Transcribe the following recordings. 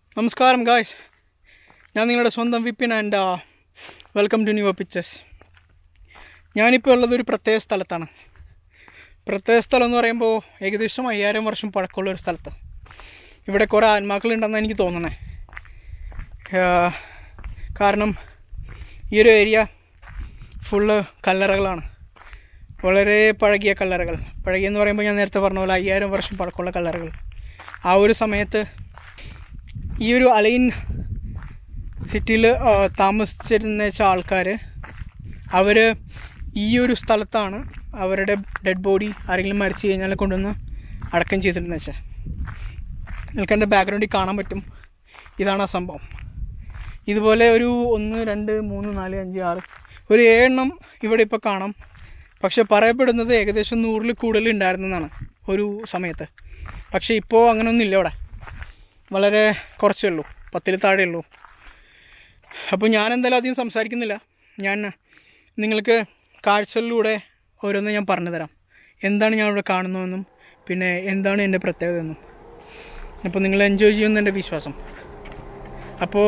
നമസ്കാരം ഗായ്സ് ഞാൻ നിങ്ങളുടെ സ്വന്തം Vipin and welcome to new pictures ഞാനിപ്പോൾ ഉള്ളത് ഒരു പ്രത്യേക സ്ഥലത്താണ് പ്രത്യേക സ്ഥലം എന്ന് പറയുമ്പോൾ ഏകദേശം അയ്യായിരം വർഷം പഴക്കമുള്ള ഒരു സ്ഥലത്ത് ഇവിടെ കുറേ ആത്മാക്കളുണ്ടെന്നാണ് എനിക്ക് തോന്നണേ ആഹ് കാരണം ഈ ഒരു ഏരിയ ഫുള്ള് കല്ലറകളാണ് വളരെ പഴകിയ കല്ലറകൾ പഴകിയെന്ന് പറയുമ്പോൾ ഞാൻ നേരത്തെ പറഞ്ഞ പോലെ അയ്യായിരം വർഷം പഴക്കമുള്ള കല്ലറകൾ ആ ഒരു സമയത്ത് ഈ ഒരു അലൈൻ സിറ്റിയിൽ താമസിച്ചിരുന്ന വെച്ച ആൾക്കാർ അവർ ഈ ഒരു സ്ഥലത്താണ് അവരുടെ ഡെഡ് ബോഡി ആരെങ്കിലും മരിച്ചു കഴിഞ്ഞാൽ കൊണ്ടുവന്ന് അടക്കം ചെയ്തിട്ടുണ്ടെന്ന് വെച്ചാൽ നിങ്ങൾക്ക് എൻ്റെ ബാക്ക്ഗ്രൗണ്ടിൽ കാണാൻ പറ്റും ഇതാണ് ആ സംഭവം ഇതുപോലെ ഒരു ഒന്ന് രണ്ട് മൂന്ന് നാല് അഞ്ച് ആറ് ഒരു ഏഴെണ്ണം ഇവിടെ ഇപ്പോൾ കാണാം പക്ഷെ പറയപ്പെടുന്നത് ഏകദേശം നൂറിൽ കൂടുതൽ ഉണ്ടായിരുന്നെന്നാണ് ഒരു സമയത്ത് പക്ഷേ ഇപ്പോൾ അങ്ങനെയൊന്നും ഇല്ല ഇവിടെ വളരെ കുറച്ചേ ഉള്ളൂ പത്തിൽ താഴെ ഉള്ളൂ അപ്പോൾ ഞാൻ എന്തായാലും അധികം സംസാരിക്കുന്നില്ല ഞാൻ നിങ്ങൾക്ക് കാഴ്ചകളിലൂടെ ഓരോന്ന് ഞാൻ പറഞ്ഞു തരാം എന്താണ് ഞാൻ ഇവിടെ കാണുന്നതെന്നും പിന്നെ എന്താണ് എൻ്റെ പ്രത്യേകത എന്നും അപ്പോൾ നിങ്ങൾ എൻജോയ് ചെയ്യുമെന്ന് എൻ്റെ വിശ്വാസം അപ്പോൾ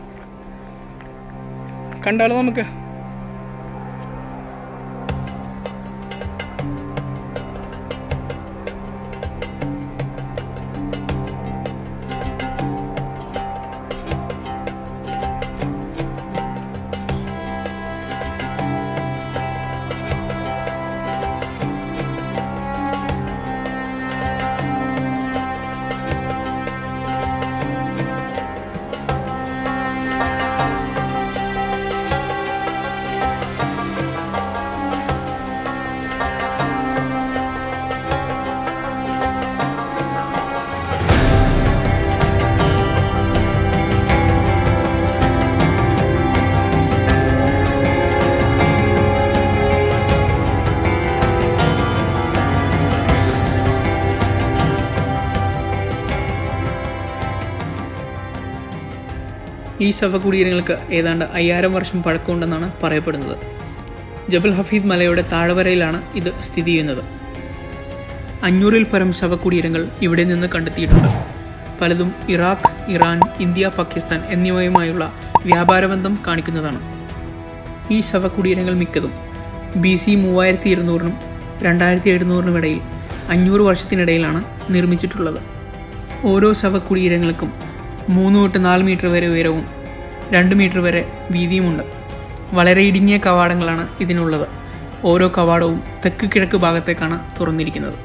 കണ്ടാലോ നമുക്ക് ഈ ശവകുടീരങ്ങൾക്ക് ഏതാണ്ട് അയ്യായിരം വർഷം പഴക്കമുണ്ടെന്നാണ് പറയപ്പെടുന്നത് ജബൽ ഹഫീദ് മലയുടെ താഴ്വരയിലാണ് ഇത് സ്ഥിതി ചെയ്യുന്നത് അഞ്ഞൂറിൽ പരം ശവകുടീരങ്ങൾ ഇവിടെ നിന്ന് കണ്ടെത്തിയിട്ടുണ്ട് പലതും ഇറാഖ് ഇറാൻ ഇന്ത്യ പാകിസ്ഥാൻ എന്നിവയുമായുള്ള വ്യാപാരബന്ധം കാണിക്കുന്നതാണ് ഈ ശവകുടീരങ്ങൾ മിക്കതും ബി സി മൂവായിരത്തി ഇരുന്നൂറിനും രണ്ടായിരത്തി എഴുന്നൂറിനും ഇടയിൽ അഞ്ഞൂറ് വർഷത്തിനിടയിലാണ് നിർമ്മിച്ചിട്ടുള്ളത് ഓരോ ശവകുടീരങ്ങൾക്കും മൂന്ന് തൊട്ട് നാല് മീറ്റർ വരെ ഉയരവും രണ്ട് മീറ്റർ വരെ വീതിയുമുണ്ട് വളരെ ഇടുങ്ങിയ കവാടങ്ങളാണ് ഇതിനുള്ളത് ഓരോ കവാടവും തെക്ക് കിഴക്ക് ഭാഗത്തേക്കാണ് തുറന്നിരിക്കുന്നത്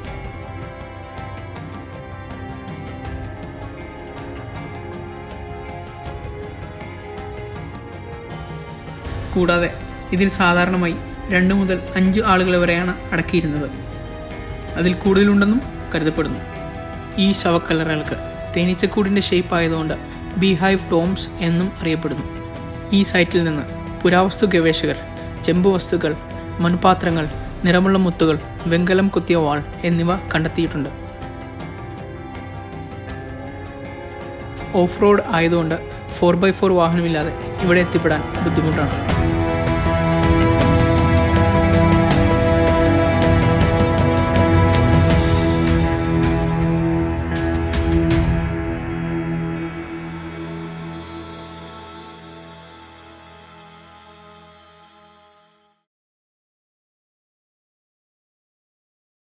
കൂടാതെ ഇതിൽ സാധാരണമായി രണ്ട് മുതൽ അഞ്ച് ആളുകൾ വരെയാണ് അടക്കിയിരുന്നത് അതിൽ കൂടുതലുണ്ടെന്നും കരുതപ്പെടുന്നു ഈ ശവക്കല്ലറകൾക്ക് തേനീച്ചക്കൂടിൻ്റെ ഷേപ്പ് ആയതുകൊണ്ട് ബീഹൈവ് ടോംസ് എന്നും അറിയപ്പെടുന്നു ഈ സൈറ്റിൽ നിന്ന് പുരാവസ്തു ഗവേഷകർ ചെമ്പ് വസ്തുക്കൾ മൺപാത്രങ്ങൾ നിറമുള്ള മുത്തുകൾ വെങ്കലം കുത്തിയ വാൾ എന്നിവ കണ്ടെത്തിയിട്ടുണ്ട് ഓഫ് റോഡ് ആയതുകൊണ്ട് ഫോർ ബൈ ഫോർ വാഹനമില്ലാതെ ഇവിടെ എത്തിപ്പെടാൻ ബുദ്ധിമുട്ടാണ്